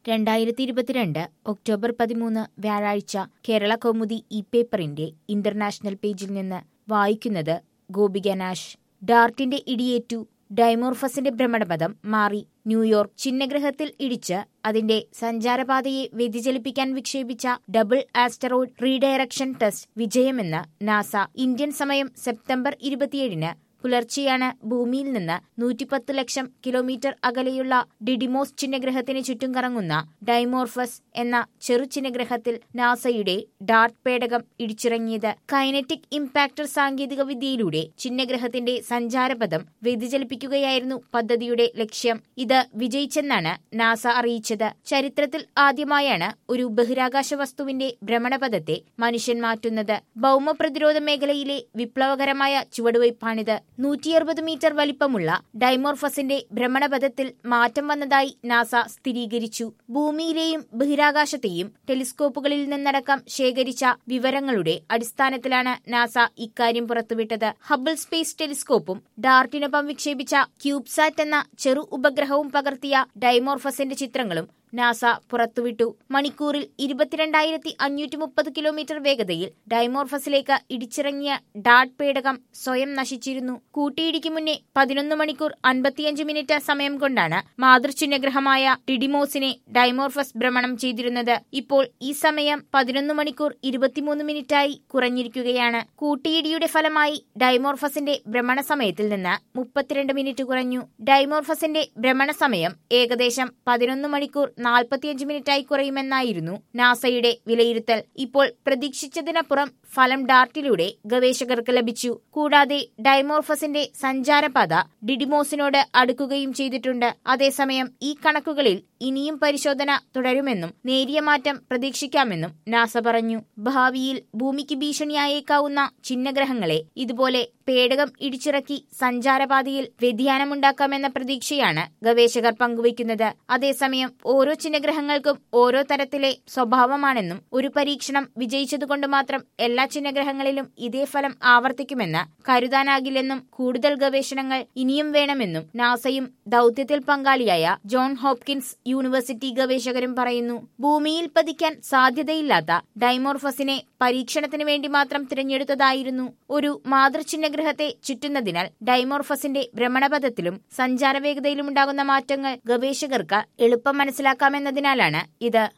രണ്ടായിരത്തി ഇരുപത്തിരണ്ട് ഒക്ടോബർ പതിമൂന്ന് വ്യാഴാഴ്ച കേരള കൗമുദി ഇ പേപ്പറിന്റെ ഇന്റർനാഷണൽ പേജിൽ നിന്ന് വായിക്കുന്നത് ഗോപിക നാഷ് ഡാർട്ടിന്റെ ഇടിയേറ്റു ഡൈമോർഫസിന്റെ ഭ്രമണപഥം മാറി ന്യൂയോർക്ക് ചിഹ്നഗ്രഹത്തിൽ ഇടിച്ച് അതിന്റെ സഞ്ചാരപാതയെ വ്യതിചലിപ്പിക്കാൻ വിക്ഷേപിച്ച ഡബിൾ ആസ്റ്ററോയിഡ് റീഡയറക്ഷൻ ടെസ്റ്റ് വിജയമെന്ന് നാസ ഇന്ത്യൻ സമയം സെപ്റ്റംബർ ഇരുപത്തിയേഴിന് പുലർച്ചെയാണ് ഭൂമിയിൽ നിന്ന് നൂറ്റിപ്പത്ത് ലക്ഷം കിലോമീറ്റർ അകലെയുള്ള ഡിഡിമോസ് ചിഹ്നഗ്രഹത്തിന് ചുറ്റും കറങ്ങുന്ന ഡൈമോർഫസ് എന്ന ചെറു ചിഹ്നഗ്രഹത്തിൽ നാസയുടെ ഡാർട്ട് പേടകം ഇടിച്ചിറങ്ങിയത് കൈനറ്റിക് ഇംപാക്ടർ സാങ്കേതിക വിദ്യയിലൂടെ ചിഹ്നഗ്രഹത്തിന്റെ സഞ്ചാരപഥം വ്യതിചലിപ്പിക്കുകയായിരുന്നു പദ്ധതിയുടെ ലക്ഷ്യം ഇത് വിജയിച്ചെന്നാണ് നാസ അറിയിച്ചത് ചരിത്രത്തിൽ ആദ്യമായാണ് ഒരു ബഹിരാകാശ വസ്തുവിന്റെ ഭ്രമണപഥത്തെ മനുഷ്യൻ മാറ്റുന്നത് ഭൗമ പ്രതിരോധ മേഖലയിലെ വിപ്ലവകരമായ ചുവടുവയ്പ്പാണിത് നൂറ്റിയറുപത് മീറ്റർ വലിപ്പമുള്ള ഡൈമോർഫസിന്റെ ഭ്രമണപഥത്തിൽ മാറ്റം വന്നതായി നാസ സ്ഥിരീകരിച്ചു ഭൂമിയിലെയും ബഹിരാകാശത്തെയും ടെലിസ്കോപ്പുകളിൽ നിന്നടക്കം ശേഖരിച്ച വിവരങ്ങളുടെ അടിസ്ഥാനത്തിലാണ് നാസ ഇക്കാര്യം പുറത്തുവിട്ടത് ഹബിൾ സ്പേസ് ടെലിസ്കോപ്പും ഡാർട്ടിനൊപ്പം വിക്ഷേപിച്ച ക്യൂബ്സാറ്റ് എന്ന ചെറു ഉപഗ്രഹവും പകർത്തിയ ഡൈമോർഫസിന്റെ ചിത്രങ്ങളും നാസ പുറത്തുവിട്ടു മണിക്കൂറിൽ ഇരുപത്തിരണ്ടായിരത്തി അഞ്ഞൂറ്റി മുപ്പത് കിലോമീറ്റർ വേഗതയിൽ ഡൈമോർഫസിലേക്ക് ഇടിച്ചിറങ്ങിയ ഡാർട്ട് പേടകം സ്വയം നശിച്ചിരുന്നു കൂട്ടിയിടിക്ക് മുന്നേ പതിനൊന്ന് മണിക്കൂർ അൻപത്തിയഞ്ച് മിനിറ്റ് സമയം കൊണ്ടാണ് മാതൃചിഹ്നഗ്രഹമായ ഡിഡിമോസിനെ ഡൈമോർഫസ് ഭ്രമണം ചെയ്തിരുന്നത് ഇപ്പോൾ ഈ സമയം പതിനൊന്ന് മണിക്കൂർ ഇരുപത്തിമൂന്ന് മിനിറ്റായി കുറഞ്ഞിരിക്കുകയാണ് കൂട്ടിയിടിയുടെ ഫലമായി ഡൈമോർഫസിന്റെ ഭ്രമണ സമയത്തിൽ നിന്ന് മുപ്പത്തിരണ്ട് മിനിറ്റ് കുറഞ്ഞു ഡൈമോർഫസിന്റെ ഭ്രമണ സമയം ഏകദേശം പതിനൊന്ന് മണിക്കൂർ നാൽപ്പത്തിയഞ്ച് മിനിറ്റായി കുറയുമെന്നായിരുന്നു നാസയുടെ വിലയിരുത്തൽ ഇപ്പോൾ പ്രതീക്ഷിച്ചതിനപ്പുറം ഫലം ഡാർട്ടിലൂടെ ഗവേഷകർക്ക് ലഭിച്ചു കൂടാതെ ഡൈമോർഫസിന്റെ സഞ്ചാരപാത ഡിഡിമോസിനോട് അടുക്കുകയും ചെയ്തിട്ടുണ്ട് അതേസമയം ഈ കണക്കുകളിൽ ഇനിയും പരിശോധന തുടരുമെന്നും നേരിയ മാറ്റം പ്രതീക്ഷിക്കാമെന്നും നാസ പറഞ്ഞു ഭാവിയിൽ ഭൂമിക്ക് ഭീഷണിയായേക്കാവുന്ന ചിഹ്നഗ്രഹങ്ങളെ ഇതുപോലെ പേടകം ഇടിച്ചിറക്കി സഞ്ചാരപാതയിൽ വ്യതിയാനമുണ്ടാക്കാമെന്ന പ്രതീക്ഷയാണ് ഗവേഷകർ പങ്കുവയ്ക്കുന്നത് അതേസമയം ഓരോ ചിഹ്നഗ്രഹങ്ങൾക്കും ഓരോ തരത്തിലെ സ്വഭാവമാണെന്നും ഒരു പരീക്ഷണം വിജയിച്ചതുകൊണ്ട് മാത്രം എല്ലാ ചിഹ്നഗ്രഹങ്ങളിലും ഇതേ ഫലം ആവർത്തിക്കുമെന്ന് കരുതാനാകില്ലെന്നും കൂടുതൽ ഗവേഷണങ്ങൾ ഇനിയും വേണമെന്നും നാസയും ദൌത്യത്തിൽ പങ്കാളിയായ ജോൺ ഹോപ്കിൻസ് യൂണിവേഴ്സിറ്റി ഗവേഷകരും പറയുന്നു ഭൂമിയിൽ പതിക്കാൻ സാധ്യതയില്ലാത്ത ഡൈമോർഫസിനെ പരീക്ഷണത്തിന് വേണ്ടി മാത്രം തിരഞ്ഞെടുത്തതായിരുന്നു ഒരു മാതൃചിഹ്നഗ്രഹത്തെ ചുറ്റുന്നതിനാൽ ഡൈമോർഫസിന്റെ ഭ്രമണപഥത്തിലും സഞ്ചാരവേഗതയിലും ഉണ്ടാകുന്ന മാറ്റങ്ങൾ ഗവേഷകർക്ക് എളുപ്പം മനസ്സിലാക്കാമെന്നതിനാലാണ് ഇത്